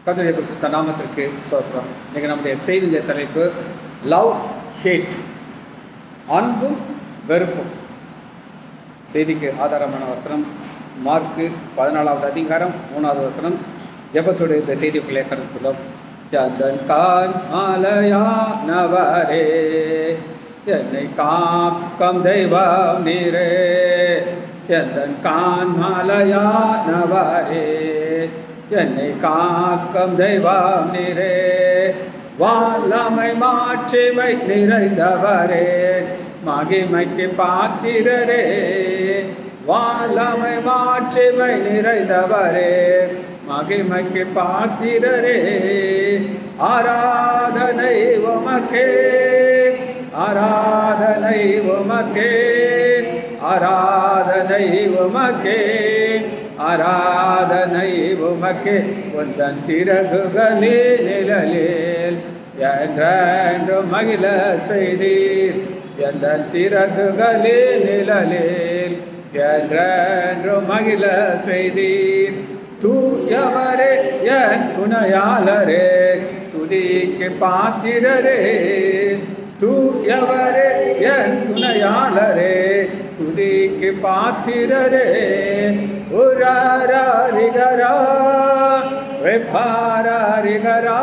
கர்த்தருடைய பரிசுத்த நாமத்திற்கு சோத்திரம் இன்னைக்கு நம்முடைய செய்திய தலைப்பு லவ் ஹேட் அன்பும் வெறுப்பும் செய்திக்கு ஆதாரமான வசனம் மார்க்கு பதினாலாவது அதிகாரம் மூணாவது வசனம் ஜெபத்தோடு இந்த செய்திக்குள்ளே கடந்து சொல்லும் சந்தன் கான் மாலையானவரே என்னை காக்கம் தெய்வம் நீரே எந்தன் கான் மாலையானவரே என்னை காக்கம் தெய்வம் நீரே வாழமை மாட்சிமை நிறைந்தவரே மகிமைக்கு பாத்திரரே வாழமை மாட்சிமை நிறைந்தவரே மகிமைக்கு பாத்திரரே ஆராதனை உமக்கே ஆராதனை உமக்கே ஆராதனை உமக்கே ஆராதனை உமக்கே உந்தன் சிறகுகளே நிழலில் என்றென்று மகிழ செய்தீர் எந்தன் சிறகுகளே நிழலில் என்றென்று மகிழ செய்தீர் தூயவரே என் துணையாளரே துதிக்கு பாத்திரரே தூயவரே என் துணையாளரே துதிக்கு பாத்திரரே உராரிகரா வெப்பாரிகரா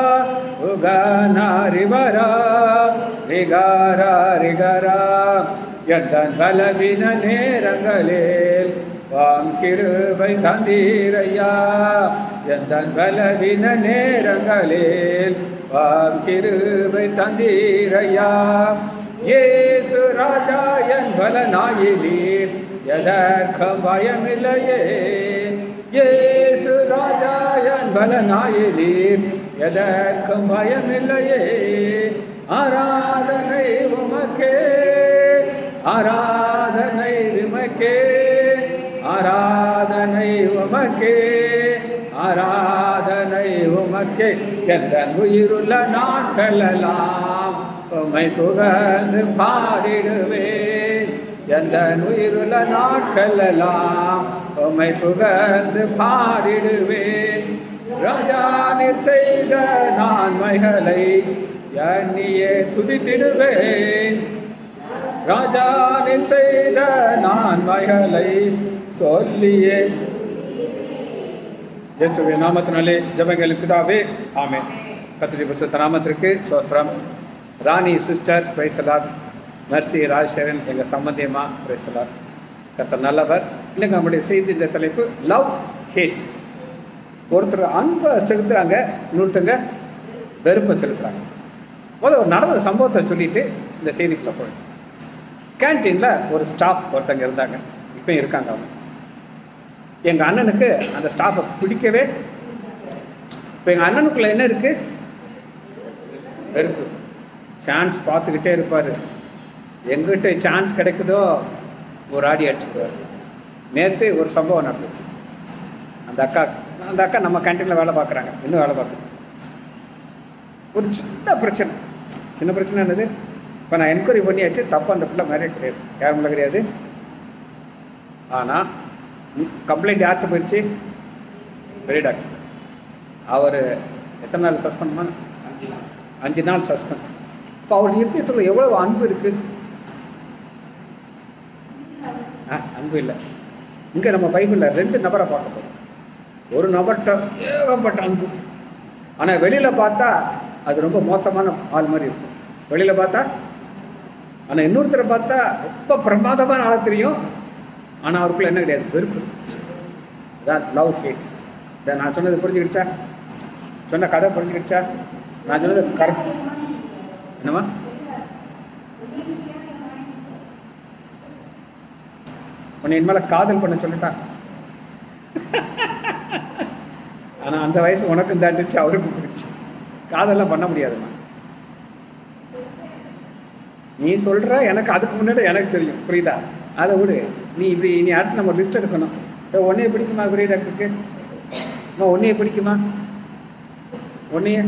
உகனாரிவரா ரிகாரிகரா எந்தன் பலவின நேரங்களில் வாம் கிருபை தந்தீரையா எந்தன் பலவின நேரங்களில் வாம் கிருபை தந்தீரையா ஏசு ராஜா என் பலனாயிலீர் எதற்கும் பயமில்லையே ஏசு ராஜா என் பலனாயிலீர் எதற்கும் பயமில்லையே ஆராதனை உமக்கே ஆராதனை உமக்கே ஆராதனை உமக்கே ஆராதனை உமக்கே எந்த உயிருள்ள நாட்களெல்லாம் உமை புகழ்ந்து பாடிடுவேன் எந்த உயிருள்ள நாட்களெல்லாம் உமை புகழ்ந்து பாடிடுவேன் ராஜா நீர் செய்த நான்மைகளை எண்ணியே துதித்திடுவேன் ராஜா நீர் செய்த நான்மைகளை சொல்லியே இயேசுவின் நாமத்தினாலே ஜபங்கள் பிதாவே ஆமே கத்திரி பரிசுத்த நாமத்திற்கு சோத்திரம் ராணி சிஸ்டர் பிரைசலார் நர்சி ராஜேஸ்வரன் எங்கள் சம்பந்தியமா பிரைசலார் கத்த நல்லவர் இன்னைக்கு நம்முடைய செய்தி இந்த தலைப்பு லவ் ஹேட் ஒருத்தர் அன்பை செலுத்துறாங்க இன்னொருத்தங்க வெறுப்பை செலுத்துறாங்க முதல்ல ஒரு நடந்த சம்பவத்தை சொல்லிட்டு இந்த செய்திக்குள்ள போய் கேன்டீனில் ஒரு ஸ்டாஃப் ஒருத்தங்க இருந்தாங்க இப்பயும் இருக்காங்க அவங்க எங்கள் அண்ணனுக்கு அந்த ஸ்டாஃபை பிடிக்கவே இப்போ எங்கள் அண்ணனுக்குள்ள என்ன இருக்கு வெறுப்பு சான்ஸ் பார்த்துக்கிட்டே இருப்பார் எங்கிட்ட சான்ஸ் கிடைக்குதோ ஒரு ஆடி அடிச்சுக்குவார் நேற்று ஒரு சம்பவம் நடந்துச்சு அந்த அக்கா அந்த அக்கா நம்ம கேன்டீனில் வேலை பார்க்குறாங்க இன்னும் வேலை பார்க்குறாங்க ஒரு சின்ன பிரச்சனை சின்ன பிரச்சனை என்னது இப்போ நான் என்கொயரி பண்ணியாச்சு தப்பு அந்த பிள்ளை மாதிரியே கிடையாது யார் மேலே கிடையாது ஆனால் கம்ப்ளைண்ட் யார்கிட்ட போயிடுச்சு பெரிய டாக்டர் அவர் எத்தனை நாள் சஸ்பெண்ட் பண்ண அஞ்சு நாள் சஸ்பெண்ட் இப்போ அவர் இருதயத்தில் எவ்வளோ அன்பு இருக்கு ஆ அன்பு இல்லை இங்கே நம்ம பைபிளில் ரெண்டு நபரை பார்க்க போகிறோம் ஒரு நபர்கிட்ட ஏகப்பட்ட அன்பு ஆனால் வெளியில் பார்த்தா அது ரொம்ப மோசமான ஆள் மாதிரி இருக்கும் வெளியில் பார்த்தா ஆனால் இன்னொருத்தரை பார்த்தா ரொம்ப பிரமாதமான ஆளாக தெரியும் ஆனால் அவருக்குள்ள என்ன கிடையாது வெறுப்பு அதான் லவ் ஹேட் இதை நான் சொன்னது புரிஞ்சுக்கிடுச்சா சொன்ன கதை புரிஞ்சுக்கிடுச்சா நான் சொன்னது கரெக்ட் என்னம்மா உன்னை என் மேலே காதல் பண்ண சொல்லிட்டான் ஆனால் அந்த வயசு உனக்கும் தாண்டிடுச்சு அவருக்கும் போயிடுச்சு காதெல்லாம் பண்ண முடியாதுண்ணா நீ சொல்கிற எனக்கு அதுக்கு முன்னாடி எனக்கு தெரியும் புரியுதா அதை விடு நீ இப்படி நீ அடுத்து நம்ம லிஸ்ட் எடுக்கணும் இப்போ உன்னையே பிடிக்குமா பெரிய டாக்டருக்கு அம்மா உன்னையே பிடிக்குமா உன்னையே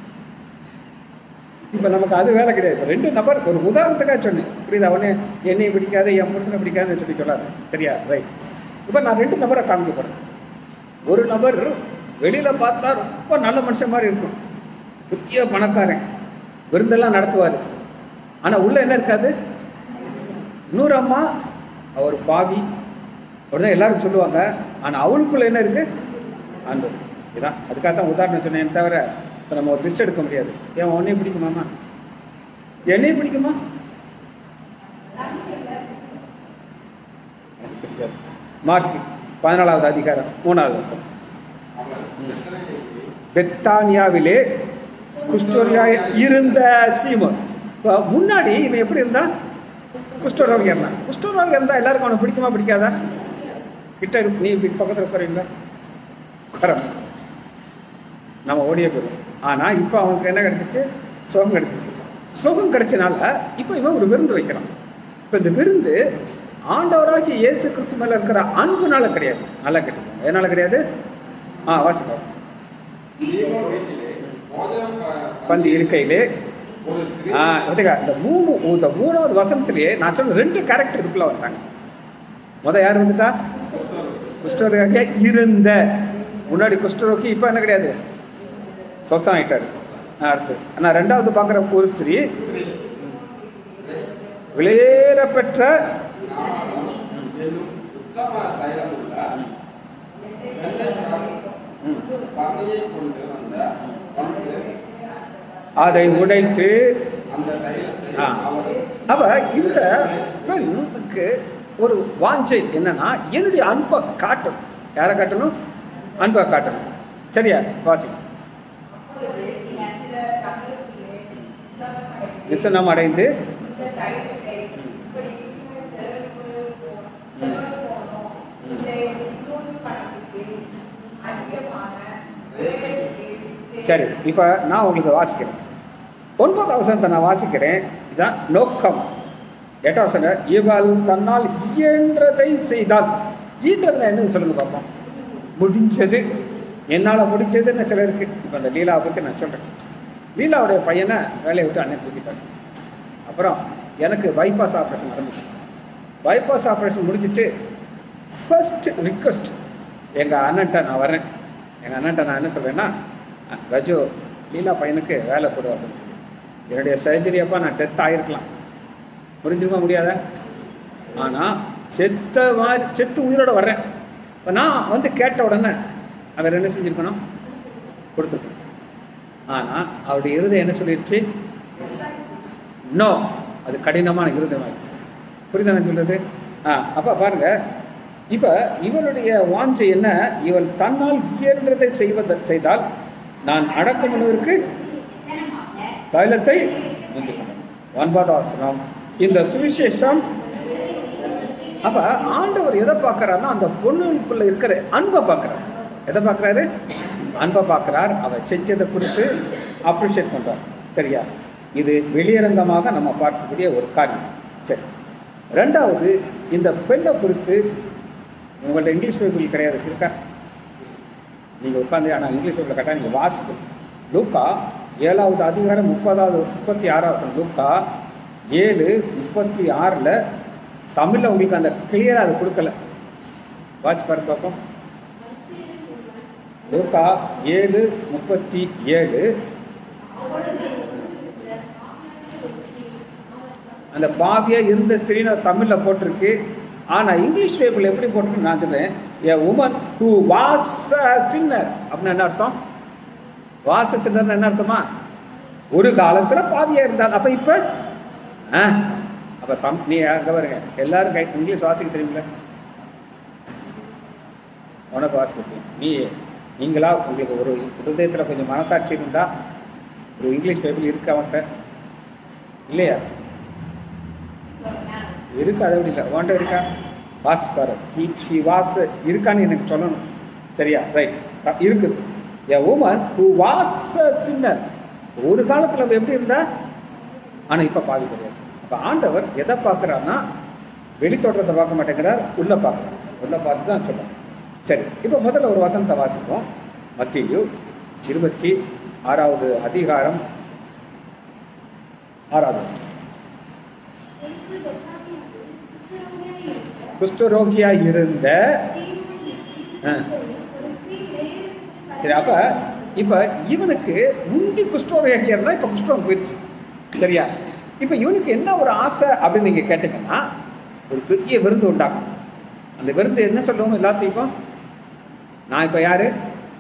இப்போ நமக்கு அது வேலை கிடையாது இப்ப ரெண்டு நபர் ஒரு உதாரணத்துக்காக சொன்னேன் புரியுதா உடனே என்னையும் பிடிக்காது என் புருஷனை பிடிக்காதுன்னு சொல்லி சொல்லாது சரியா ரைட் இப்போ நான் ரெண்டு நபரை காமிக்க போகிறேன் ஒரு நபர் வெளியில பார்த்தா ரொம்ப நல்ல மனுஷன் மாதிரி இருக்கும் பெரிய பணக்காரன் விருந்தெல்லாம் நடத்துவார் ஆனா உள்ள என்ன இருக்காது இன்னொரு அம்மா அவர் பாவி அப்படிதான் எல்லாரும் சொல்லுவாங்க ஆனா அவளுக்குள்ள என்ன இருக்கு ஆண்டு இதான் அதுக்காக தான் உதாரணம் சொன்னேன் தவிர இப்போ நம்ம ஒரு லிஸ்ட் எடுக்க முடியாது ஏன் உன்னையும் பிடிக்குமாம்மா என்னையும் பிடிக்குமா எனக்கு பிடிக்காது மார்க் பதினாலாவது அதிகாரம் மூணாவது வருஷம் பெத்தானியாவிலே குஷ்டோரியா இருந்த சீமோன் இப்போ முன்னாடி இவன் எப்படி இருந்தான் குஷ்டரோகி இருந்தான் குஷ்டரோகி இருந்தால் எல்லாருக்கும் அவனை பிடிக்குமா பிடிக்காதா கிட்ட இருக்கு நீ இப்படி பக்கத்தில் உட்காரீங்களா உட்கார நம்ம ஓடியே போயிடும் ஆனால் இப்போ அவனுக்கு என்ன கிடைச்சிச்சு சுகம் கிடைச்சிச்சு சுகம் கிடைச்சனால இப்போ இவன் ஒரு விருந்து வைக்கிறான் இப்போ இந்த விருந்து ஆண்டவராகிய இயேசு கிறிஸ்து மேலே இருக்கிற அன்புனால கிடையாது நல்லா கிடையாது எதனால கிடையாது ஆ வாசிப்போம் சீமோன் வீட்டிலே போஜனம் ப- பந்தி இருக்கையிலே ஒரு ஸ்திரீ ஆ வந்துங்க இந்த மூணு இந்த மூணாவது வசனத்திலேயே நான் சொன்ன ரெண்டு கேரக்டர் இதுக்குள்ள வந்துட்டாங்க முத யார் வந்துட்டா குஷ்டரோகியாக இருந்த முன்னாடி குஷ்டரோகி இப்போ என்ன கிடையாது சொசம் ஆயிட்டாரு ஆ, அடுத்து நான் ரெண்டாவது பார்க்குற ஒரு ஸ்திரீ விலையேற பெற்ற நாணம் என்னும் உத்தம தைலமுள்ள வெள்ளைக்கால் ம், பன்னியை கொண்டு வந்த வந்து அதை உடைத்து அந்த தைலத்தை ஆ. அவர் அவ இந்த பெண்ணுக்கு ஒரு வாஞ்சை என்னன்னா என்னுடைய அன்பை காட்டணும் யாரை காட்டணும் அன்பை காட்டணும் சரியா வாசி விசனம் அடைந்து சரி இப்போ நான் உங்களுக்கு வாசிக்கிறேன் ஒன்பதாம் வசனத்தை நான் வாசிக்கிறேன் இதான் நோக்கம் எட்டாம் வசனம் இவள் தன்னால் இயன்றதை செய்தால் ஈன்றதுல என்னன்னு சொல்லுங்க பார்ப்போம் முடிஞ்சது என்னால் முடிஞ்சதுன்னு சிலருக்கு இப்போ அந்த லீலாவை பற்றி நான் சொல்கிறேன் லீலாவுடைய பையனை வேலையை விட்டு அண்ணன் தூக்கிட்டாங்க அப்புறம் எனக்கு பைபாஸ் ஆப்ரேஷன் நடந்துச்சு பைபாஸ் ஆப்ரேஷன் முடிஞ்சிட்டு ஃபர்ஸ்ட் ரிக்வஸ்ட் எங்கள் அண்ணன்ட்ட நான் வரேன் எங்கள் அண்ணன்ட்ட நான் என்ன சொல்கிறேன்னா ரஜு லீலா பையனுக்கு வேலை கொடு அப்படின்னு சொல்லி என்னுடைய சர்ஜரி அப்போ நான் டெத் ஆகிருக்கலாம் புரிஞ்சுக்க முடியாத ஆனால் செத்த மாதிரி செத்து உயிரோட வர்றேன் இப்போ நான் வந்து கேட்ட உடனே அவர் என்ன செஞ்சுருக்கணும் கொடுத்துருக்கணும் ஆனால் அவருடைய இருதயம் என்ன சொல்லிடுச்சு நோ அது கடினமான இருதயமாகிடுச்சு புரியுதா நான் சொல்றது ஆ அப்போ பாருங்க இப்போ இவளுடைய வாஞ்சை என்ன இவள் தன்னால் இயன்றதை செய்வத செய்தால் நான் அடக்கமுனருக்கு தைலத்தை ஒன்பதாம் வசனம் இந்த சுவிசேஷம் அப்ப ஆண்டவர் எதை பார்க்கறாருன்னா அந்த பொண்ணுக்குள்ள இருக்கிற அன்பை பார்க்கறார் எதை பார்க்கறாரு அன்பை பார்க்கறார் அவ செஞ்சதை குறித்து அப்ரிஷியேட் பண்றார் சரியா இது வெளியரங்கமாக நம்ம பார்க்கக்கூடிய ஒரு காரியம் சரி ரெண்டாவது இந்த பெண்ணை குறித்து உங்கள்ட்ட இங்கிலீஷ் பைபிள் கிடையாது இருக்கா நீங்கள் உட்காந்து ஆனால் இங்கிலீஷ் பைபிள் கரெக்டாக நீங்கள் வாசிக்கணும் லூக்கா ஏழாவது அதிகாரம் முப்பதாவது முப்பத்தி ஆறாவது லூக்கா ஏழு முப்பத்தி ஆறில் தமிழில் உங்களுக்கு அந்த கிளியராக அது கொடுக்கல வாட்ச் பாருங்க பார்ப்போம் லூக்கா ஏழு முப்பத்தி ஏழு அந்த பாவியா இருந்த ஸ்திரீன்னு தமிழில் போட்டிருக்கு ஆனால் இங்கிலீஷ் பைபிள் எப்படி போட்டிருக்கு நான் சொல்றேன் a woman who was sinner அப்படின்னு என்ன அர்த்தம் வாச சின்னர்னு என்ன அர்த்தமா ஒரு காலத்தில் பாவியா இருந்தால் அப்போ இப்போ ஆ அப்போ தம் நீ அங்கே பாருங்க எல்லாரும் கை இங்கிலீஷ் வாசிக்க தெரியுமில்ல உனக்கு வாசிக்க தெரியும் நீ நீங்களா உங்களுக்கு ஒரு ஹிருதயத்தில் கொஞ்சம் மனசாட்சி இருந்தா ஒரு இங்கிலீஷ் பைபிள் இருக்கு அவன்கிட்ட இல்லையா இருக்கு அதை விட இல்லை உன்ட்ட இருக்கா வாட்ச் பாரு ஹி ஷி வாஸ் இருக்கான்னு எனக்கு சொல்லணும் சரியா ரைட் இருக்குது a woman who was sinner ஒரு காலத்தில் அவ எப்படி இருந்தா ஆனால் இப்போ பாதி கிடையாது அப்போ ஆண்டவர் எதை பார்க்குறாருன்னா வெளித்தோற்றத்தை பார்க்க மாட்டேங்கிறார் உள்ளே பார்க்குறார் உள்ளே பார்த்து தான் சொல்லுவோம் சரி இப்போ முதல்ல ஒரு வசனத்தை வாசிப்போம் மத்தியு இருபத்தி ஆறாவது அதிகாரம் ஆறாவது வசனம். குஷ்டரோகியா இருந்த ஆ. சரி அப்போ இப்போ இவனுக்கு முந்தி குஷ்டரோகியாக இருந்தால் இப்போ குஷ்டம் போயிடுச்சு சரியா இப்போ இவனுக்கு என்ன ஒரு ஆசை அப்படின்னு நீங்கள் கேட்டீங்கன்னா ஒரு பெரிய விருந்து உண்டாகும் அந்த விருந்து என்ன சொல்லுவோம் எல்லாத்தையும் நான் இப்போ யாரு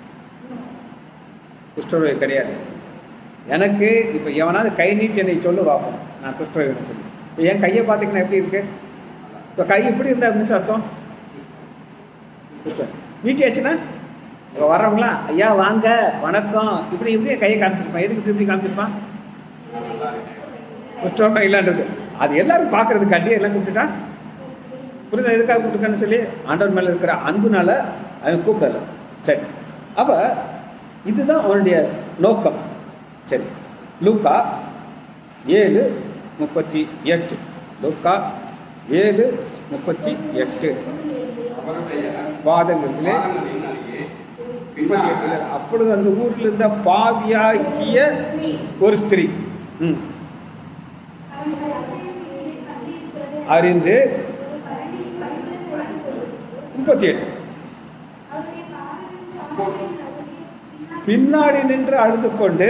குஷ்டரோகி கிடையாது எனக்கு இப்போ எவனாவது கை நீட்டி என்னை சொல்லு பார்ப்போம் நான் குஷ்டரோகின்னு சொல்லி இப்போ என் கையை பார்த்தீங்கன்னா எப்படி இருக்கு இப்போ கை இப்படி இருந்தால் அப்படின்னு அர்த்தம் குஷ்டம். நீட்டியாச்சுன்னா இப்போ வர்றவங்களா ஐயா வாங்க வணக்கம் இப்படி இப்படி கையை காமிச்சிருப்பான் எதுக்கு இப்படி இப்படி காமிச்சிருப்பான் குஷ்டம் இல்லைன்றது அது எல்லாரும் பார்க்கறதுக்கு கட்டி எல்லாம் கூப்பிட்டுட்டா புரியுதா எதுக்காக கூப்பிட்டுருக்கான்னு சொல்லி ஆண்டவன் மேலே இருக்கிற அன்புனால அவன் கூப்பிடல சரி அப்போ இதுதான் அவனுடைய நோக்கம் சரி லூக்கா ஏழு முப்பத்தி எட்டு லூக்கா ஏழு முப்பத்தி எட்டு அவருடைய வாதங்களிலே பாதங்களின் அருகே முப்பத்தி எட்டுல, பின்னாக அப்பொழுது அந்த ஊரில் இருந்த பாவியாகிய ஒரு ஸ்திரீ ம், அறிந்து முப்பத்தி எட்டு பின்னாடி நின்று அழுது கொண்டு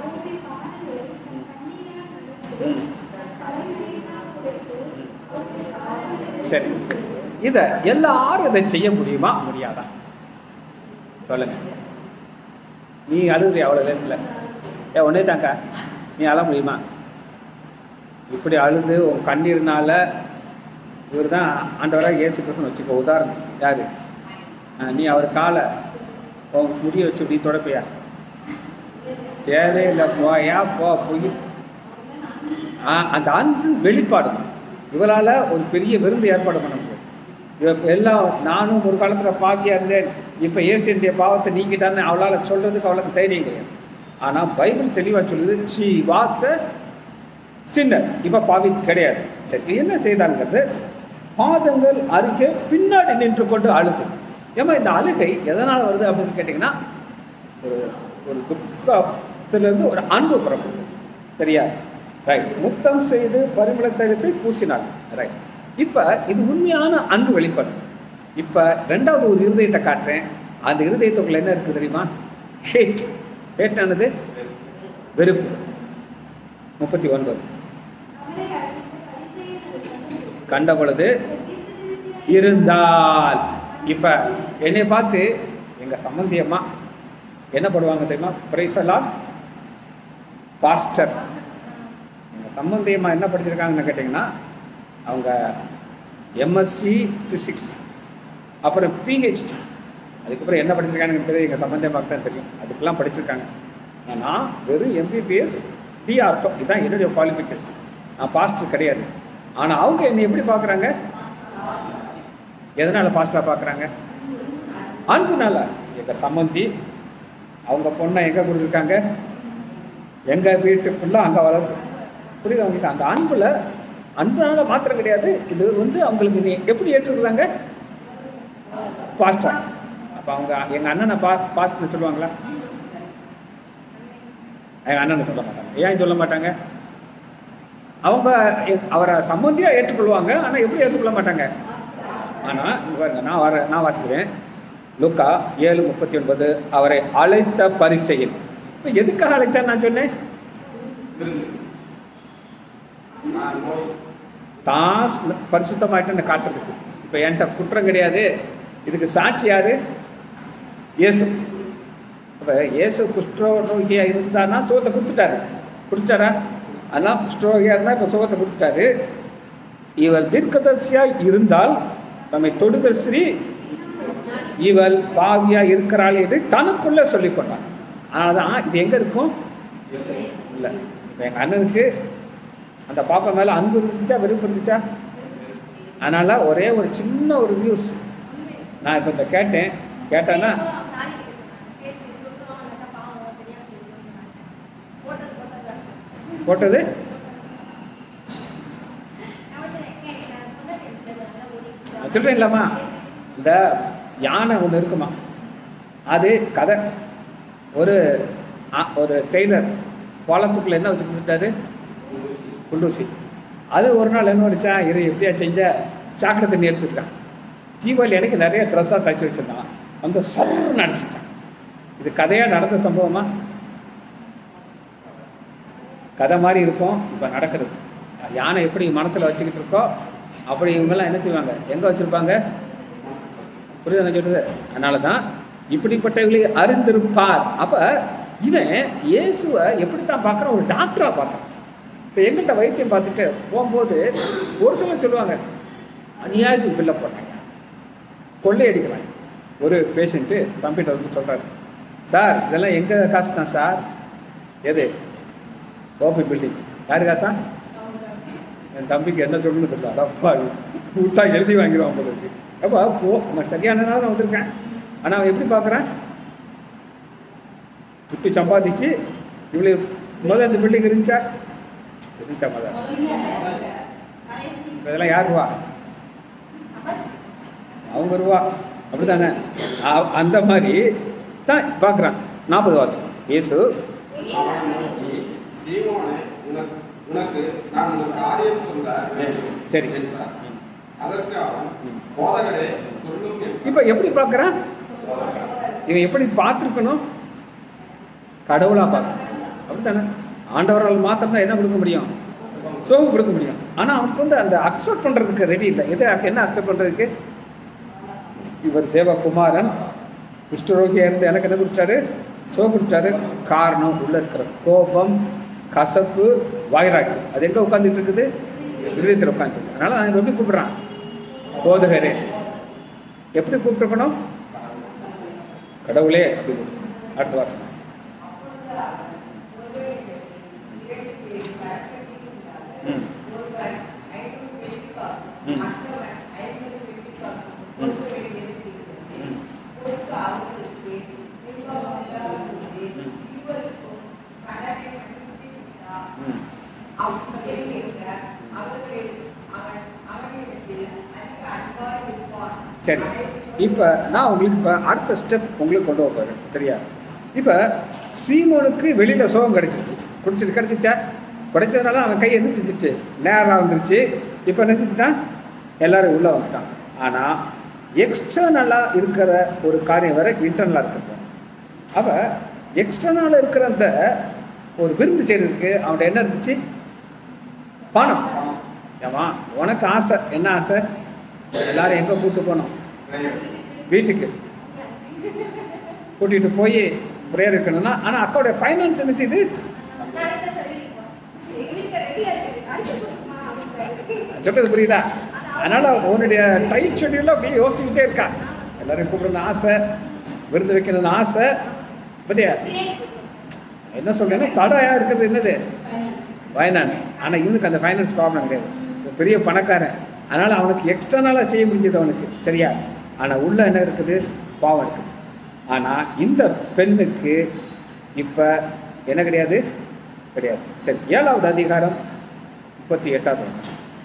சரி இதை எல்லாரும் இதை செய்ய முடியுமா முடியாதா சொல்லுங்க நீ அழுகுறியா அவ்வளோ லேசில் ஏ ஒன்றே தாங்க நீ அழ முடியுமா இப்படி அழுது உன் கண்ணீர்னால இவர் தான் ஆண்டவராக இயேசு கிறிஸ்துன்னு வச்சுக்கோ உதாரணம் யாரு ஆ, நீ அவர் காலை உன் முடிய வச்சு இப்படி தொடப்பியா தேவையில்லை போயா போ போய் ஆ, அந்த அன்பின் வெளிப்பாடு இவரால் ஒரு பெரிய விருந்து ஏற்பாடு பண்ண முடியும் இவ எல்லாம் நானும் ஒரு காலத்தில் பாக்கியா இருந்தேன் இப்போ ஏசியனுடைய பாவத்தை நீக்கிட்டான்னு அவளால் சொல்கிறதுக்கு அவளுக்கு தைரியம் கிடையாது ஆனால் பைபிள் தெளிவாக சொல்லுது ஷீ வாச சின்னர் இப்போ பாவி கிடையாது சரி என்ன செய்தாங்கிறது பாதங்கள் அருகே பின்னாடி நின்று கொண்டு அழுது ஏமா இந்த அழுகை எதனால் வருது அப்படின்னு கேட்டிங்கன்னா ஒரு ஒரு துக்கத்திலிருந்து ஒரு அன்பு புறப்படுது சரியா ரைட் முத்தம் செய்து பரிமள தைலத்தை பூசினாள் ரைட் இப்போ இது உண்மையான அன்பு வெளிப்பாடு இப்போ ரெண்டாவது ஒரு இருதயத்தை காட்டுறேன் அந்த இருதயத்துக்குள்ள என்ன இருக்குது தெரியுமா ஹேட் ஹேட்டானது வெறுப்பு முப்பத்தி ஒன்பது கண்ட பொழுது இருந்தால் இப்ப என்னை பார்த்து எங்க சம்பந்தி அம்மா என்ன பண்ணுவாங்க தெரியுமா பிரைசலாம் பாஸ்டர் எங்க சம்பந்தி அம்மா என்ன படிச்சிருக்காங்கன்னு கேட்டிங்கன்னா அவங்க எம்எஸ்சி ஃபிசிக்ஸ் அப்புறம் பிஹெச்டி அதுக்கப்புறம் என்ன படிச்சிருக்காங்கன்னு தெரியும் எங்கள் சம்பந்தி அம்மாவுக்கு தான் தெரியும் அதுக்கெல்லாம் படிச்சிருக்காங்க நான் வெறும் எம்பிபிஎஸ் டி அர்த்தம் இதுதான் என்னுடைய குவாலிஃபிகேஷன் நான் பாஸ்டர் கிடையாது ஆனால் அவங்க என்னை எப்படி பார்க்குறாங்க எதனால் பாஸ்டராக பார்க்குறாங்க அன்புனால எங்கள் சம்மந்தி அவங்க பொண்ணை எங்கே கொடுத்துருக்காங்க எங்கள் வீட்டுக்குள்ளே அங்கே வளர்ந்து புரியுது அவங்களுக்கு அந்த அன்பில் அன்புனால மாத்திரம் கிடையாது இது வந்து அவங்களுக்கு நீ எப்படி ஏற்றுக்கிறாங்க பாஸ்டர் அப்போ அவங்க எங்கள் அண்ணனை பா பாஸ்டர்னு சொல்லுவாங்களா எங்கள் அண்ணனை சொல்ல மாட்டாங்க ஏன் சொல்ல மாட்டாங்க அவங்க எ- அவரை சம்மந்தியாக ஏற்றுக்கொள்வாங்க ஆனால் எப்படி ஏற்றுக்கொள்ள மாட்டாங்க ஆனால் இங்க பாருங்க நான் வர நான் வாசிக்கிறேன் லுக்கா ஏழு முப்பத்தி ஒன்பது அவரை அழைத்த பரிசையில் இப்போ எதுக்காக அழைச்சா நான் சொன்னேன் விருந்து நான் நோய் தான் பரிசுத்தமாயிட்டு காட்டுறதுக்கு இப்போ என்கிட்ட குற்றம் கிடையாது இதுக்கு சாட்சி யாரு இயேசு அப்போ இயேசு குஷ்டரோகியாக இருந்தானா சுகத்தை கொடுத்துட்டாரு கொடுத்தாரா அதெல்லாம் குஷ்டரோகியாக இருந்தால் இப்போ சுகத்தை கொடுத்துட்டாரு இவள் தீர்க்கதரிசியாக இருந்தால் நம்மை தொடுதல் ஸ்ரீ இவள் பாவியா இருக்கிறாள் என்று தனக்குள்ள சொல்லிக் கொண்டான் அதனால தான் இது எங்கே இருக்கும் இல்லை இப்போ எங்கள் அண்ணனுக்கு அந்த பாப்பா மேலே அன்பு இருந்துச்சா வெறுப்பு இருந்துச்சா அதனால ஒரே ஒரு சின்ன ஒரு நியூஸ் நான் இப்போ இந்த கேட்டேன் கேட்டேன்னா போட்டது சொல்கிறேன் இல்லாமா இந்த யானை ஒன்று இருக்குமா அது கதை ஒரு ஆ, ஒரு டெய்லர் பாலத்துக்குள்ள என்ன வச்சு கொடுத்துட்டாரு குண்டூசி அது ஒரு நாள் என்ன பண்ணிச்சா இரு எப்படியா செஞ்ச சாக்கடை தண்ணி எடுத்துக்கிட்டான் தீபாவளி எனக்கு நிறைய ட்ரெஸ்ஸாக தைச்சி வச்சிருந்தான் அந்த சர்ன்னு அடிச்சிச்சான் இது கதையா நடந்த சம்பவமா கதை மாதிரி இருக்கும் இப்போ நடக்கிறது யானை எப்படி மனசுல வச்சுக்கிட்டு இருக்கோ அப்படி இவங்கெல்லாம் என்ன செய்வாங்க எங்க வச்சிருப்பாங்க புரியுதா நான் சொல்றது அதனால தான் இப்படிப்பட்டவர்களை அறிந்திருப்பார் அப்ப இவன் இயேசுவை எப்படி தான் பார்க்குறான் ஒரு டாக்டரா பார்க்குறான் இப்போ எங்கிட்ட வைத்தியம் பார்த்துட்டு போகும்போது ஒரு சிலர் சொல்லுவாங்க அநியாயத்துக்கு பில்லை போட்டாங்க கொள்ளையடிக்கிறாங்க ஒரு பேஷண்ட்டு கம்ப்யூட்டர் வந்து சொல்கிறாரு சார் இதெல்லாம் எங்கள் காசு தான் சார் எது ஓபி பில்டிங் யாரு காசா என் தம்பிக்கு என்ன சொல்லணும்னு தெரியல அடப்பா விட்டா எழுதி வாங்கிடுவான் போல இருக்கு அப்பா போ நான் சரியான நாள் நான் வந்திருக்கேன் ஆனால் அவன் எப்படி பார்க்குறேன் விட்டு சம்பாதிச்சு இவ்வளோ முதல்ல இந்த பில்டிங் இருந்துச்சா இருந்துச்சா முதல்ல இப்ப இதெல்லாம் யார் ரூபா அவங்க ரூபா அப்படிதானே அ- அந்த மாதிரி தான் பார்க்குறான் நாற்பது வாசம் இயேசு அவன் நோக்கி, சீமோனே, உனக்கு உனக்கு நான் ஒரு காரியம் சொல்ல வேண்டும் சரி. என்றார். அதற்கு அவன் போதகரே சொல்லும் என்றான். இப்போ எப்படி பார்க்குறான் இவன் எப்படி பார்த்துருக்கணும் கடவுளாக பார்க்கணும் அப்படித்தானே ஆண்டவரால் மாத்திரம் தான் என்ன கொடுக்க முடியும் சோகம் கொடுக்க முடியும் ஆனால் அவனுக்கு வந்து அந்த அக்செப்ட் பண்ணுறதுக்கு ரெடி இல்லை எது என்ன அக்செப்ட் பண்ணுறதுக்கு இவர் தேவகுமாரன் குஷ்டரோகியா இருந்து எனக்கு என்ன கொடுத்தாரு சோ கொடுத்தாரு காரணம் உள்ள இருக்கிற கோபம் கசப்பு வைராக்கியம் அது எங்கே உட்காந்துட்டு இருக்குது இதயத்தில் உட்காந்துருக்கு அதனால அவன் எப்படி கூப்பிடுறான் போதகரே எப்படி கூப்பிட்டுருக்கணும் கடவுளே அப்படின்னு அடுத்த வாசகம் ம். ம். ம். சரி இப்போ நான் உங்களுக்கு இப்போ அடுத்த ஸ்டெப் உங்களுக்கு கொண்டு வைப்பாரு சரியா இப்போ சீமோனுக்கு வெளியில் சோகம் கிடச்சிருச்சு குடிச்சிட்டு கிடச்சிருச்சா கிடைச்சதுனால அவன் கை என்ன செஞ்சிருச்சு நேராக வந்துருச்சு இப்போ என்ன செஞ்சுட்டான் எல்லாரும் உள்ளே வந்துட்டான் ஆனால் எக்ஸ்டர்னலாக இருக்கிற ஒரு காரியம் வேற இன்டர்னலாக இருக்கிறது அப்போ எக்ஸ்டர்னலாக இருக்கிற அந்த ஒரு விருந்து செய்கிறதுக்கு அவன்கிட்ட என்ன இருந்துச்சு பணம் ஏமா உனக்கு ஆசை என்ன ஆசை எல்லாரும் எங்கே கூப்பிட்டு போனோம் வீட்டுக்கு கூட்டிகிட்டு போய் ப்ரேயர் இருக்கணும்னா ஆனால் அக்காவுடைய ஃபைனான்ஸ் என்ன செய்யுது சொல்றது புரியுதா அதனால உன்னுடைய டைட் ஷெட்யூலில் அப்படியே யோசிச்சுக்கிட்டே இருக்கா எல்லாரும் கூப்பிடணும்னு ஆசை விருந்து வைக்கணும்னு ஆசை பத்தியா என்ன சொல்றேன்னா தடையா இருக்கிறது என்னது ஃபைனான்ஸ் ஆனால் இவனுக்கு அந்த ஃபைனான்ஸ் ப்ராப்ளம் கிடையாது இவன் பெரிய பணக்காரன் அதனால் அவனுக்கு எக்ஸ்டர்னலாக செய்ய முடிஞ்சது அவனுக்கு சரியா ஆனால் உள்ள என்ன இருக்குது பாவம் இருக்குது ஆனால் இந்த பெண்ணுக்கு இப்போ என்ன கிடையாது கிடையாது சரி ஏழாவது அதிகாரம் முப்பத்தி எட்டாவது வருஷம்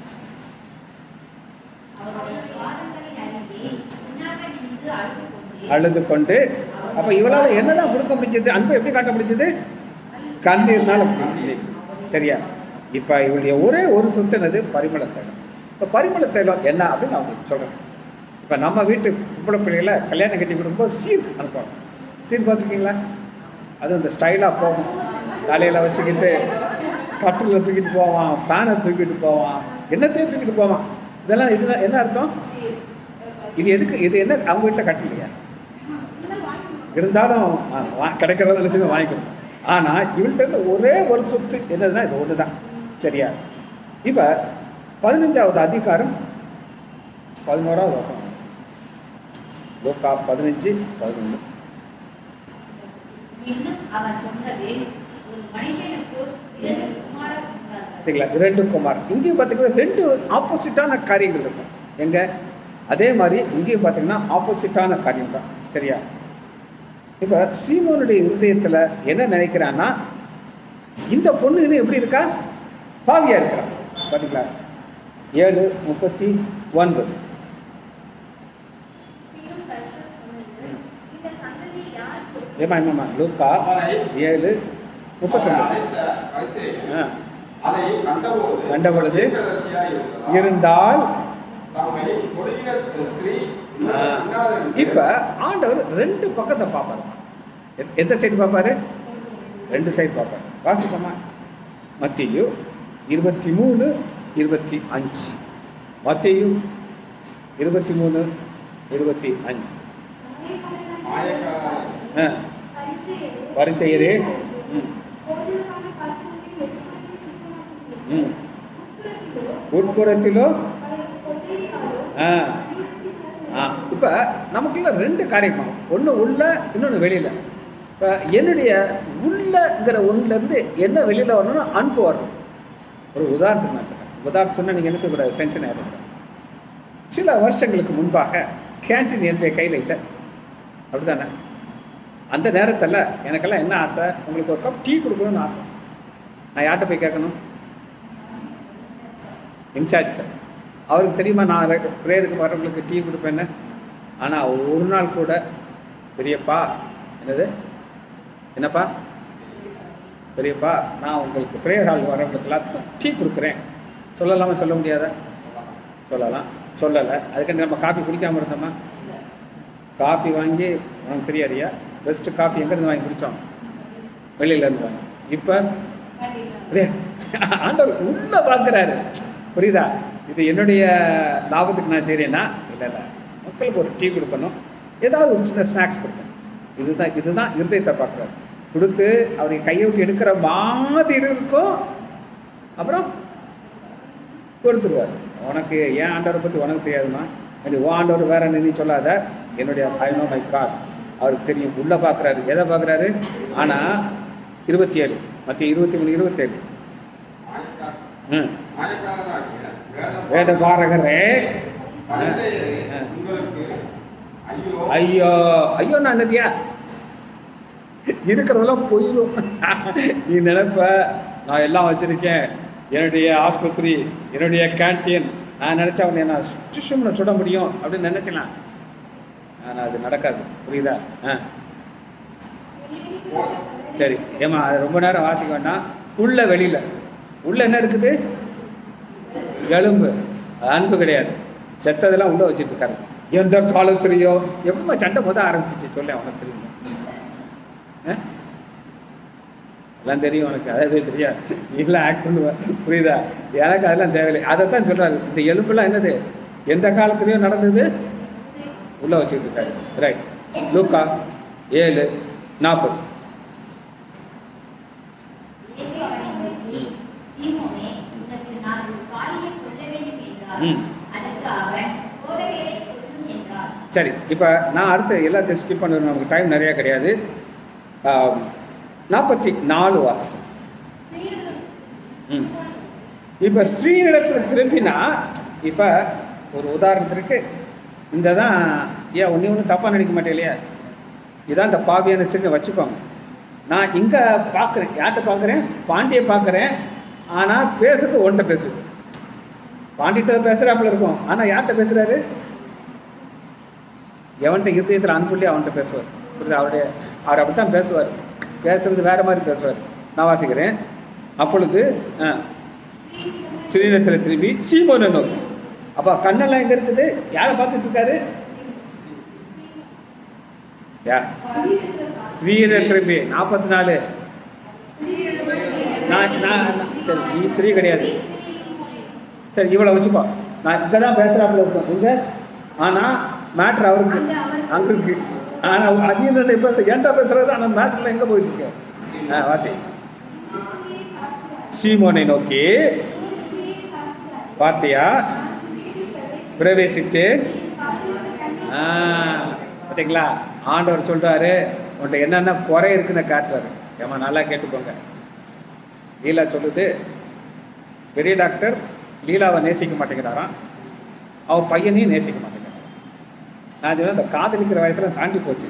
அழுது கொண்டு அப்போ இவளால் என்னதான் கொடுக்க முடிஞ்சது அன்பு எப்படி காட்ட முடிஞ்சது கண்ணீர்னால முடிஞ்சது. சரியா இப்போ இவளுடைய ஒரே ஒரு சொத்து என்னது பரிமள தைலம் இப்போ பரிமள தைலம் என்ன அப்படின்னு நான் உங்களுக்கு சொல்கிறேன் இப்போ நம்ம வீட்டு குப்பட பிள்ளைகளை கல்யாணம் கட்டி கொடுக்கும்போது சீர் அனுப்புவாங்க சீர் பார்த்துருக்கீங்களா அது இந்த ஸ்டைலாக போகும் தலையில் வச்சுக்கிட்டு கட்டில் தூக்கிட்டு போவான் ஃபேனை தூக்கிட்டு போவான் என்னத்தையும் தூக்கிட்டு போவான் இதெல்லாம் இது என்ன அர்த்தம் இது எதுக்கு இது என்ன அவங்க வீட்டில் கட்டலையா இருந்தாலும் ஆ, வா- கிடைக்கிறத நினச்சி வாங்கிக்கணும் ஆனால் இவள்கிட்ட இருந்து ஒரே ஒரு சொத்து என்னதுன்னா இது ஒன்று தான் சரியா இப்போ பதினஞ்சாவது அதிகாரம் பதினோராவது வருஷம் லோக்கா பதினஞ்சு பதினொன்று இன்னும் அவர் சொன்னது ஒரு மனுஷனுக்கு இரண்டு குமாரர் உண்டார்கள். சரிங்களா ரெண்டு குமார் இங்கேயும் பார்த்தீங்கன்னா ரெண்டு ஆப்போசிட்டான காரியங்கள் இருக்கும் எங்க அதே மாதிரி இங்கேயும் பார்த்தீங்கன்னா ஆப்போசிட்டான காரியம் தான் சரியா இப்போ சீமோனுடைய இருதயத்தில் என்ன நினைக்கிறான்னா இந்த பொண்ணு இன்னும் எப்படி இருக்கா பாவியா இருக்கா பார்த்தீங்களா ஏழு முப்பத்தி ஒன்பது பின்னும் கர்த்தர் சொன்னது, இந்த சந்ததி யார் கொடுக்கும்? ஏமா ஏமாம்மா லூக்கா ஏழு முப்பத்தி அவரை ஒன்பது அழைத்த பரிசேயர் ஆ அதை கண்டபொழுது கண்டபொழுது தீர்க்கதரிசியாய் இருந்ததால் இருந்தால் தம்மை தொடுகிற ஸ்திரீ ஆ, இன்னார் என்று இப்ப ஆண்டவர் ரெண்டு பக்கத்தை பார்ப்பாரு எ- எந்த சைடு பார்ப்பாரு ரெண்டு சைடு பார்ப்பாரு வாசிப்போமா மத்தியு இருபத்தி மூணு இருபத்தி அஞ்சு மத்தியு இருபத்தி மூணு இருபத்தி அஞ்சு மாயக்காரர் ஆ பரிசெயரே ம் ம் உட்புறத்திலோ ஆ ஆ இப்போ நமக்குள்ள ரெண்டு காரியம் ஒன்று உள்ள இன்னொன்று வெளியில் இப்போ என்னுடைய உள்ளங்கிற ஒன்றுலேருந்து என்ன வெளியில் வரணும்னா அன்பு வரணும் ஒரு உதாரணத்துக்கு நான் சொல்கிறேன் உதாரணம் சொன்னால் நீங்கள் என்ன சொல்லக்கூடாது டென்ஷன் ஆகிடும் சில வருஷங்களுக்கு முன்பாக கேன்டீன் என்னுடைய கையில் இல்லை அப்படிதானே அந்த நேரத்தில் எனக்கெல்லாம் என்ன ஆசை உங்களுக்கு ஒரு கப் டீ கொடுக்கணும்னு ஆசை நான் யார்கிட்ட போய் கேட்கணும் இன்சார்ஜ்கிட்ட அவருக்கு தெரியுமா நான் ப்ரேயருக்கு வரவங்களுக்கு டீ கொடுப்பேன்னு ஆனால் ஒரு நாள் கூட பெரியப்பா என்னது என்னப்பா பெரியப்பா நான் உங்களுக்கு ப்ரேயர் ஹால் வரவங்களுக்கு எல்லாத்துக்கும் டீ கொடுக்குறேன் சொல்லலாமா சொல்ல முடியாதா சொல்லலாம் சொல்லலை அதுக்கு நம்ம காஃபி குடிக்காமல் இருந்தோமா காஃபி வாங்கி உனக்கு தெரியாதியா பெஸ்ட்டு காஃபி எங்கேருந்து வாங்கி குடித்தோம் வெளியிலேருந்து வாங்கி இப்போ அதே ஆண்டவர் உள்ள பார்க்குறாரு புரியுதா இது என்னுடைய லாபத்துக்கு நான் செய்கிறேன்னா இல்லை இல்லை மக்களுக்கு ஒரு டீ கொடுக்கணும் ஏதாவது ஒரு சின்ன ஸ்நாக்ஸ் கொடுக்கணும் இதுதான் இதுதான் இருதயத்தை பார்க்குறாரு கொடுத்து அவருக்கு கையை விட்டு எடுக்கிற மாதிரி இருக்கும் அப்புறம் கொடுத்துருவார் உனக்கு ஏன் ஆண்டவரை பற்றி உனக்கு தெரியாதுமா அப்படி ஓ ஆண்டவர் வேற நீ சொல்லாத என்னுடைய ஐநோ மை காட் அவருக்கு தெரியும் உள்ளே பார்க்குறாரு எதை பார்க்குறாரு ஆனால் இருபத்தி ஏழு மற்ற இருபத்தி மூணு இருபத்தேழு மாயக்காரர் ம் மாயக்காரராகிய வேத வேத பாரகரே பரிசேயரே, ஆ. உங்களுக்கு ஐயோ ஐயோ ஐயோ நான் என்னதியா இருக்கிறதெல்லாம் போயிடும் நீ நினைப்ப நான் எல்லாம் வச்சிருக்கேன் என்னுடைய ஆஸ்பத்திரி என்னுடைய கேன்டீன் நான் நினச்சா அவனை நான் சுஷும்னு சுட முடியும் அப்படின்னு நினச்சலாம் ஆனால் அது நடக்காது புரியுதா ஆ சரி ஏமா அது ரொம்ப நேரம் வாசிக்க வேண்டாம் உள்ள வெளியில் உள்ள என்ன இருக்குது எலும்பு அன்பு கிடையாது செத்ததெல்லாம் உள்ள வச்சுட்டு இருக்காரு எந்த காலத்துலையோ எப்போ சண்டை முத ஆரம்பிச்சிச்சு சொல்ல உனக்கு தெரியுமா ஆ? எல்லாம் தெரியும் உனக்கு அதாவது தெரியாது நீலாம் ஆக்ட் பண்ணுவ புரியுதா எனக்கு அதெல்லாம் தேவையில்லை அதை தான் சொல்கிறாரு இந்த எலும்புலாம் என்னது எந்த காலத்துலையும் நடந்தது உள்ளே வச்சுக்கிட்டு இருக்காரு ரைட் லூக்கா ஏழு நாற்பது இயேசு அவனை நோக்கி, சீமோனே, உனக்கு நான் ஒரு காரியம் சொல்ல வேண்டும் என்றார். ம். அதற்கு அவன், போதகரே, சொல்லும் என்றார். சரி இப்போ நான் அடுத்து எல்லாத்தையும் ஸ்கிப் பண்ணுவேன் நமக்கு டைம் நிறையா கிடையாது நாற்பத்தி நாலு வாசம் ம் இப்போ ஸ்ரீனிடத்தில் திரும்பினா இப்போ ஒரு உதாரணத்திற்கு இந்த தான் ஏன் ஒன்றே ஒன்று தப்பாக நினைக்க மாட்டேன் இல்லையா இதான் இந்த பாவியான ஸ்திரீனை வச்சுக்கோங்க நான் இங்கே பார்க்குறேன் யார்கிட்ட பார்க்குறேன் பாண்டியை பார்க்குறேன் ஆனால் பேசுறது ஒன்றை பேசுது பாண்டிகிட்ட பேசுகிறாப்புல இருக்கும் ஆனால் யார்கிட்ட பேசுகிறாரு எவன்கிட்ட இருதயத்தில் அன்புள்ளி அவன்கிட்ட பேசுவார் புரியுது அவருடைய அவர் அப்படி தான் பேசுவார் பேசுறது வேற மாதிரி பேசுவார் நான் வாசிக்கிறேன் அப்பொழுது ஆ ஸ்ரீரத்தில் திரும்பி சீமோனை நோக்கி அப்போ கண்ணெல்லாம் எங்கே இருக்குது யாரை பார்த்துட்டு இருக்காரு யார் ஸ்ரீரை திரும்பி நாற்பத்தி நாலு நான் நான் நான்- சரி நீ ஸ்ரீ கிடையாது சரி இவளை வச்சுப்போ நான் இங்கே தான் பேசுகிறாப்புல இருக்கோம் இங்கே ஆனால் மேட்ரு அவருக்கு அங்கே இருக்கு ஆனால் அங்கேயும் இப்போ ஏன்டா பேசுகிறது ஆனால் மேட்ச்சில் எங்கே போயிட்டு இருக்கு ஆ வாசி சீமோனை நோக்கி பார்த்தியா பிரவேசித்து ஆ பார்த்தீங்களா ஆண்டவர் சொல்றாரு உன்ட்ட என்னென்ன குறை இருக்குன்னு காட்டுறாரு ஏமா நல்லா கேட்டுக்கோங்க லீலா சொல்லுது பெரிய டாக்டர் லீலாவை நேசிக்க மாட்டேங்கிறாராம் அவ பையனையும் நேசிக்க மாட்டேங்கிறான் நான் சொன்னேன் இந்த காதலிக்கிற வயசுல தாண்டி போச்சு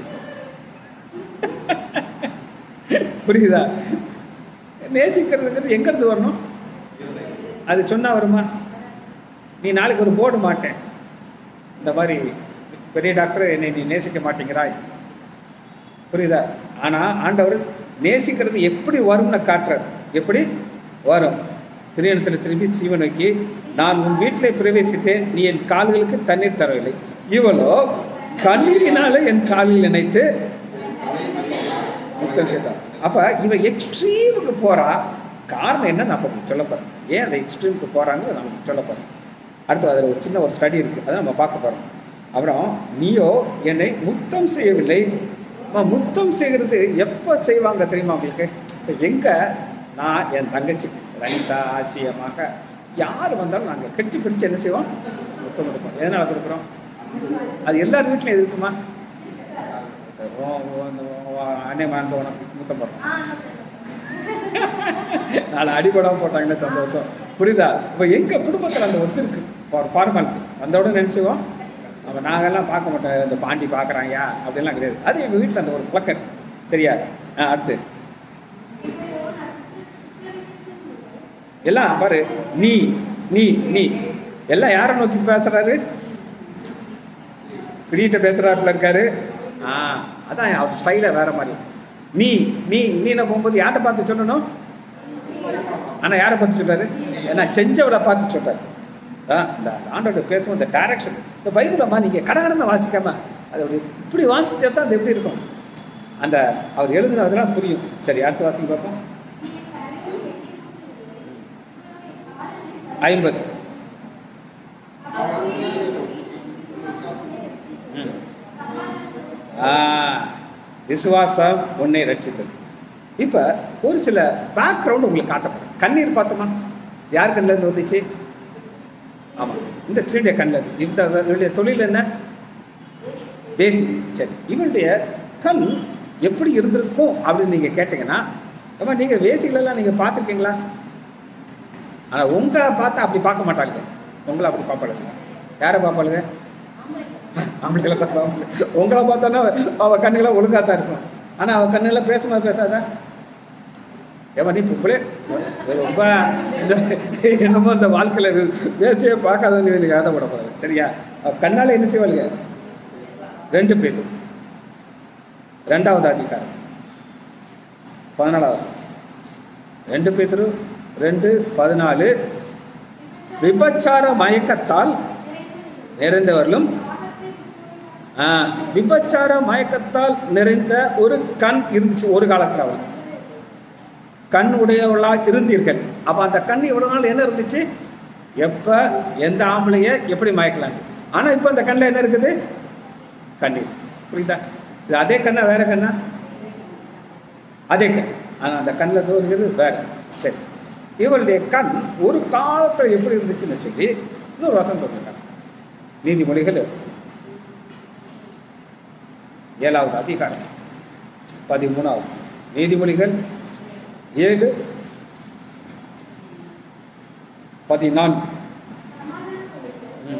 புரியுதா நேசிக்கிறதுங்கிறது எங்கேருந்து வரணும் அது சொன்னா வருமா நீ நாளைக்கு ஒரு போர்டு மாட்டேன் இந்த மாதிரி பெரிய டாக்டர் என்னை நீ நேசிக்க மாட்டேங்கிறாய் புரியுதா ஆனால் ஆண்டவர் நேசிக்கிறது எப்படி வரும்னு காட்டுறார் எப்படி வரும் திருமணத்தில் திரும்பி சீவனுக்கு நான் உன் வீட்டிலே பிரவேசித்தேன் நீ என் கால்களுக்கு தண்ணீர் தரவில்லை இவளோ கண்ணீரினால என் காலில் நினைத்து முத்தம் செய்தார் அப்போ இவன் எக்ஸ்ட்ரீமுக்கு போறா காரணம் என்ன நான் இப்போ சொல்ல போகிறேன் ஏன் அந்த எக்ஸ்ட்ரீமுக்கு போகிறாங்க நமக்கு சொல்ல போகிறேன் அடுத்து அதில் ஒரு சின்ன ஒரு ஸ்டடி இருக்குது அதை நம்ம பார்க்க போகிறோம் அப்புறம் நீயோ என்னை முத்தம் செய்யவில்லை அம்மா, முத்தம் செய்கிறது எப்போ செய்வாங்க தெரியுமா உங்களுக்கு இப்போ எங்கே நான் என் தங்கச்சி ரனிதா ஆச்சியமாக யார் வந்தாலும் நாங்கள் கட்டி பிடிச்சு என்ன செய்வோம் முத்தம் கொடுப்போம் எதனால் கொடுக்குறோம் அது எல்லார் வீட்லையும் இருக்குமா அண்ணே மறந்து உனக்கு முத்தம் போடுறோம் ஆ, நாலு அடிபடாமல் போட்டாங்களே சந்தோஷம் புரியுதா இப்போ எங்கள் குடும்பத்தில் அந்த ஒத்து இருக்கு ஒரு ஃபார்மாலிட்டி வந்தோட நினச்சிவோம் நம்ம நாங்கெல்லாம் பார்க்க மாட்டோம் இந்த பாண்டி பார்க்குறாங்க அப்படிலாம் கிடையாது அது எங்கள் வீட்டில் அந்த ஒரு பழக்கம் இருக்கு. சரியா ஆ அடுத்து எல்லாம் பாரு நீ நீ நீ எல்லாம் யாரை நோக்கி பேசுறாரு ஃப்ரீட்ட பேசுறாப்புல இருக்காரு ஆ அதான் அவர் ஸ்டைல வேற மாதிரி நீ நீ நீனை போகும்போது யார்கிட்ட பார்த்து சொல்லணும் ஆனால் யாரை பார்த்து சொல்றாரு ஏன்னா செஞ்சவளை பார்த்து சொல்றாரு ஆ இந்த ஆண்டோட பேசும் இந்த டைரக்ஷன் இந்த பைபிளம்மா நீங்கள் கடகடனை வாசிக்காம அது அப்படி இப்படி வாசிச்சா தான் அது எப்படி இருக்கும் அந்த அவர் எழுதுனதெல்லாம் புரியும் சரி அடுத்த வாசிக்க பார்ப்போம் ஐம்பது ம். ஆ, விசுவாசம் உன்னை ரட்சித்தது இப்போ ஒரு சில பேக்ரவுண்ட் உங்களுக்கு காட்டப்படும் கண்ணீர் பார்த்தோமா யார் கண்ணில் இருந்து வந்துச்சு ஆமாம் இந்த ஸ்திரீடைய கண்ணில் இந்த இவருடைய தொழில் என்ன பேசி சரி இவருடைய கண் எப்படி இருந்திருக்கும் அப்படின்னு நீங்கள் கேட்டிங்கன்னா ஆமா நீங்கள் வேசிகளெல்லாம் நீங்கள் பார்த்துருக்கீங்களா ஆனால் உங்களை பார்த்தா அப்படி பார்க்க மாட்டாங்க உங்களை அப்படி பார்ப்பாளுங்க யாரை பார்ப்பாளுங்க ஆம்பளைகளை பார்ப்பாங்க உங்களை பார்த்தோன்னா அவள் கண்ணுகளை ஒழுங்காக தான் இருக்கும் ஆனால் அவள் கண்ணுல பேசுமா பேசாதா ஏமா நீ பிள்ளை ரொம்ப இந்த என்னமோ இந்த வாழ்க்கையில் பேசியே பார்க்காதவங்க எனக்கு யாரை போடக்கூடாது சரியா அவள் கண்ணால் என்ன செய்வாளுங்க ரெண்டு பேர் ரெண்டாவது அதிகாரம் பதினாலாவது ரெண்டு பேர் ரெண்டு பதினாலு விபச்சார மயக்கத்தால் நிறைந்தவர்களும் ஆ, விபச்சார மயக்கத்தால் நிறைந்த ஒரு கண் இருந்துச்சு ஒரு காலத்தில் அவள் கண் உடையவளாக இருந்தீர்கள் அப்போ அந்த கண் இவ்வளோ நாள் என்ன இருந்துச்சு எப்போ எந்த ஆம்பளைய எப்படி மயக்கலாம் ஆனால் இப்போ அந்த கண்ணில் என்ன இருக்குது கண்ணீர் புரியுதா இது அதே கண்ணா வேற கண்ணா அதே கண் ஆனால் அந்த கண்ணில் தோறுகிறது வேற சரி இவருடைய கண் ஒரு காலத்தில் எப்படி இருந்துச்சுன்னு சொல்லி இன்னொரு வசனம் சொல்லியிருக்காங்க நீதிமொழிகள் ஏழாவது அதிகாரம் பதிமூணாவது நீதிமொழிகள் ஏழு பதினான்கு ம்.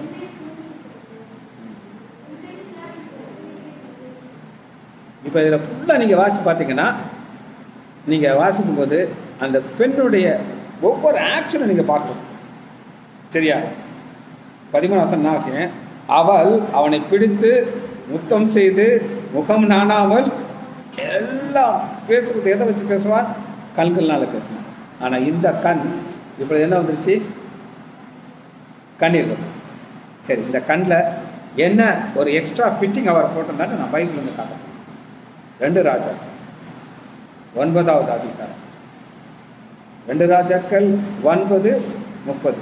இப்போ இதில் ஃபுல்லாக நீங்கள் வாசித்து பார்த்தீங்கன்னா நீங்கள் வாசிக்கும்போது அந்த பெண்ணுடைய ஒவ்வொரு ஆக்ஷனும் நீங்கள் பார்க்கணும் சரியா பதிமூணாசன் வாசிக்கிறேன் அவள் அவனை பிடித்து முத்தம் செய்து முகம் நாணாமல் எல்லாம் பேசுறது எதை வச்சு பேசுவா கண்கள்னால பேசுவான் ஆனால் இந்த கண் இப்போ என்ன வந்துருச்சு கண்ணீர் வருது சரி இந்த கண்ணில் என்ன ஒரு எக்ஸ்ட்ரா ஃபிட்டிங் அவர் போட்டிருந்தாட்டு நான் பைபிள் வந்து காட்டுறேன் ரெண்டு ராஜா ஒன்பதாவது அதிகாரம் ரெண்டு ராஜாக்கள் ஒன்பது முப்பது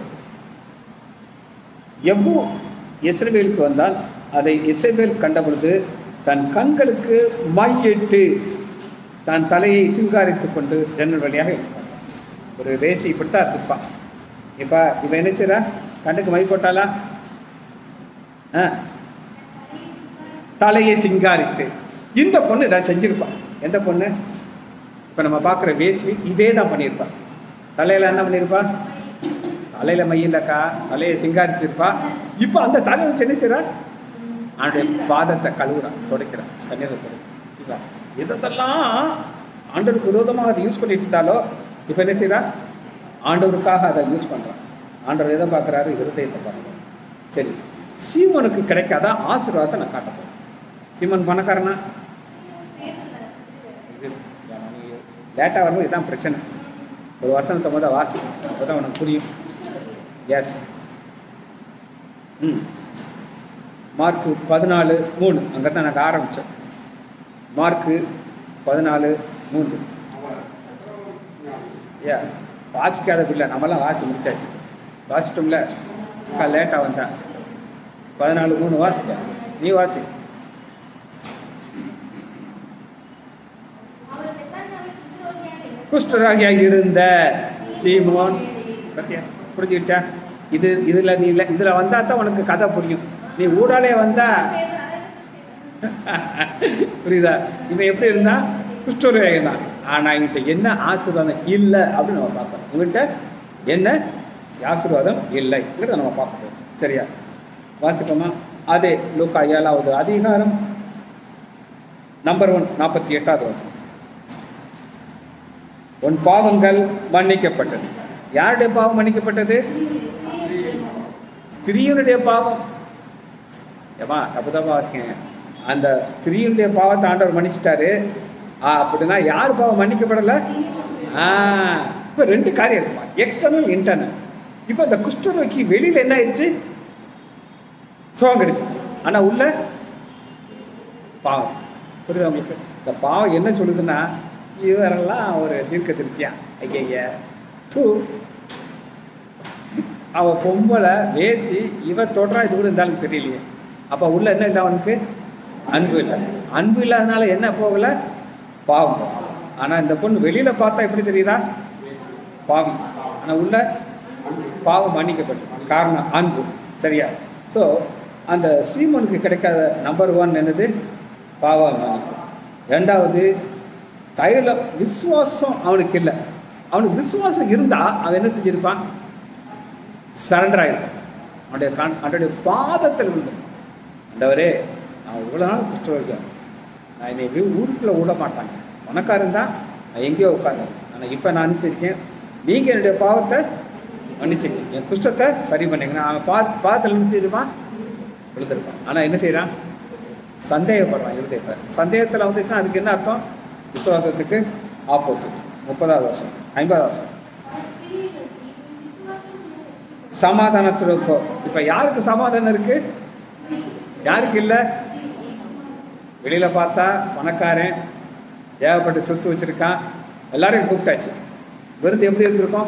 எவ்வளோ இஸ்ரவேலுக்கு வந்தால் அதை இஸ்ரவேல் கண்டபொழுது தன் கண்களுக்கு மையிட்டு தன் தலையை சிங்காரித்துக் கொண்டு ஜன்னல் வழியாக எடுத்துப்பான் ஒரு வேசி இப்படித்தான் இருப்பான் இப்போ இவன் என்ன செய்றா கண்ணுக்கு மை போட்டாளா ஆ தலையை சிங்காரித்து இந்த பொண்ணு இதை செஞ்சிருப்பான் எந்த பொண்ணு இப்போ நம்ம பார்க்குற வேசி இதே தான் பண்ணியிருப்பா தலையில் என்ன பண்ணியிருப்பா தலையில் மை இல்லைக்கா தலையை சிங்காரிச்சிருப்பா இப்போ அந்த தலையை வச்சு என்ன செய்றா அவனுடைய பாதத்தை கழுவுறான் துடைக்கிறான் தண்ணீரை துடைக்கிறான் எதெல்லாம் ஆண்டவருக்கு விரோதமாக அதை யூஸ் பண்ணிட்டு இருந்தாலோ இப்போ என்ன செய்றா ஆண்டவருக்காக அதை யூஸ் பண்ணுறான் ஆண்டவர் எதை பார்க்குறாரு இருதயத்தை பார்க்குறாரு சரி சீமனுக்கு கிடைக்காத ஆசீர்வாதத்தை நான் காட்ட போகிறேன் சீமன் பணக்காரனா இது லேட்டாக வரும்போது இதுதான் பிரச்சனை ஒரு வசனத்தை முத வாசி அப்போ தான் உனக்கு புரியும் எஸ் ம் மார்க்கு பதினாலு மூணு அங்கே தான் நாங்கள் ஆரம்பித்தோம் மார்க்கு பதினாலு மூன்று அவர் சக்கரவர்த்தி ஏ வாசிக்காத பிள்ளை நம்மலாம் வாசி முடிச்சாச்சு வாசிட்டோம்ல அக்கா லேட்டாக வந்தா பதினாலு மூணு வாசிக்க நீ வாசி அவர் பெத்தானியாவில் குஷ்டரோகியாக இருந்தார். குஷ்டராகியாக இருந்த சீமோன் பத்தியா புரிஞ்சுக்கிச்சா இது இதில் நீ இல்லை இதில் வந்தால் தான் உனக்கு கதை புரியும் நீ ஊடாலே வந்தா பேதுரு அதை செய்தார். புரியுதா இவன் எப்படி இருந்தா குஷ்டரோகியாக இருந்தான் ஆனால் இவன்கிட்ட என்ன ஆசீர்வாதம் இல்லை அப்படின்னு நம்ம பார்க்கணும் இவன்கிட்ட என்ன ஆசீர்வாதம் இல்லைங்கிறத நம்ம பார்க்க போறோம் சரியா வாசிப்போமா அதே லூக்கா ஏழாவது அதிகாரம் நம்பர் ஒன் நாற்பத்தி எட்டாவது வாசம் உன் பாவங்கள் மன்னிக்கப்பட்டது யாருடைய பாவம் மன்னிக்கப்பட்டது ஸ்திரீனுடைய பாவம் ஏமா தப்பு தப்பா வாசிக்கங்க அந்த ஸ்திரீனுடைய பாவத்தை ஆண்டவர் மன்னிச்சிட்டாரு ஆ அப்படின்னா யார் பாவம் மன்னிக்கப்படலை ஆ இப்போ ரெண்டு காரியம் இருக்குமா எக்ஸ்டர்னல் இன்டர்னல் இப்போ இந்த குஷ்டரோக்கி வெளியில் என்ன ஆயிடுச்சு சுகம் கிடைச்சிச்சு ஆனால் உள்ள பாவம் புரியுதா உங்களுக்கு இந்த பாவம் என்ன சொல்லுதுன்னா இவரெல்லாம் ஒரு தீர்க்க திருச்சியா ஐயா டூ அவ பொம்பளை வேசி இவ தொடரா இது கூட இருந்தாலும் தெரியலையே அப்போ உள்ள என்ன இல்லை அவனுக்கு அன்பு இல்லை அன்பு இல்லாதனால என்ன போகல பாவம் ஆனால் இந்த பொண்ணு வெளியில் பார்த்தா எப்படி தெரியுதா பாவம் ஆனால் உள்ள பாவம் மன்னிக்கப்பட்டது காரணம் அன்பு சரியா ஸோ அந்த சீமனுக்கு கிடைக்காத நம்பர் ஒன் என்னது பாவம் மன்னிப்பு ரெண்டாவது தைல விசுவாசம் அவனுக்கு இல்லை அவனுக்கு விசுவாசம் இருந்தால் அவன் என்ன செஞ்சிருப்பான் சரண்டர் ஆகிருப்பான் அவனுடைய கண் அவனுடைய பாதத்தில் விழுந்து ஆண்டவரே நான் இவ்வளோ நாள் குஷ்டம் இருக்கேன் நான் என்னை வீ- ஊருக்குள்ளே விட மாட்டாங்க பணக்காரன் தான் நான் எங்கேயோ உட்காந்தேன் ஆனால் இப்போ நான் அனுப்பிச்சிருக்கேன் நீங்கள் என்னுடைய பாவத்தை மன்னிச்சிருக்கீங்க என் குஷ்டத்தை சரி பண்ணீங்க அவன் பா பாதத்தில் என்ன செய்திருப்பான் விழுந்திருப்பான் ஆனால் என்ன செய்கிறான் சந்தேகப்படுறான் இருதயத்தை சந்தேகத்தில் வந்துச்சுன்னா அதுக்கு என்ன அர்த்தம் விசுவாசத்துக்கு ஆப்போசிட் முப்பதாவது வருஷம் ஐம்பதாவது வருஷம் ஸ்திரீயை நோக்கி, உன் விசுவாசம் உன்னை ரட்சித்தது. சமாதானத்தில் இப்போ இப்போ யாருக்கு சமாதானம் இருக்கு யாருக்கு இல்லை வெளியில் பார்த்தா பணக்காரன் ஏகப்பட்ட சொத்து வச்சுருக்கான் எல்லாரையும் கூப்பிட்டாச்சு விருந்து எப்படி இருந்திருக்கும்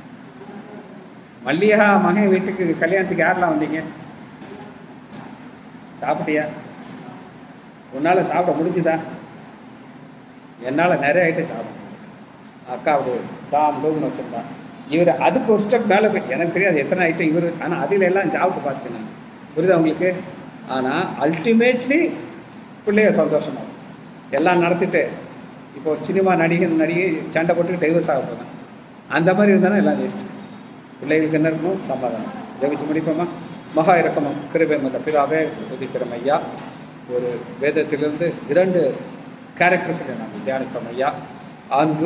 மல்லிகா மகன் வீட்டுக்கு கல்யாணத்துக்கு யாரெல்லாம் வந்தீங்க சாப்பிட்டியா உன்னால் சாப்பிட முடிஞ்சுதா என்னால் நிறைய ஐட்டம் சாப்பிட அக்கா அப்படி தாம் டூம்னு வச்சுருந்தா இவர் அதுக்கு ஒரு ஸ்டெப் மேலே போய் எனக்கு தெரியாது எத்தனை ஐட்டம் இவர் ஆனால் அதில் எல்லாம் சாப்பிட்டு பார்த்தேன் நான் புரியுதா உங்களுக்கு ஆனால் அல்டிமேட்லி பிள்ளைய சந்தோஷமாக எல்லாம் நடத்திட்டு இப்போ ஒரு சினிமா நடிகன் நடிகை சண்டை போட்டு டைவர்ஸ் ஆக போகிறேன் அந்த மாதிரி இருந்தாலும் எல்லாம் வேஸ்ட்டு பிள்ளைகளுக்கு என்ன இருக்கணும் சமாதானம் ஜெபிச்சு முடிப்போமா மகா இறக்கமும் கிருபை மத பிதாவே துதிக்கிறோம் ஐயா ஒரு வேதத்திலிருந்து இரண்டு கேரக்டர்ஸுக்கு நாங்கள் தியானித்தோம் ஐயா அன்பு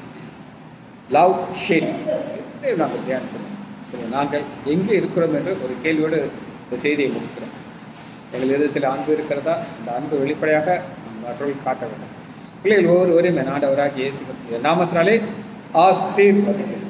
லவ் ஷேட் நாங்கள் தியானிக்கிறோம் சரி, நாங்கள் எங்கே இருக்கிறோம் என்று ஒரு கேள்வியோடு இந்த செய்தியை முடிக்கிறோம் எங்கள் இதயத்தில் அன்பு இருக்கிறதா இந்த அன்பு வெளிப்படையாக நாம் மற்றவர்கள் காட்ட வேண்டும் பிள்ளைகள் ஒவ்வொருவரையும் என் ஆண்டவராக இயேசு கிறிஸ்துவின் நாமத்தினாலே ஆசீர்வதிக்கிறேன்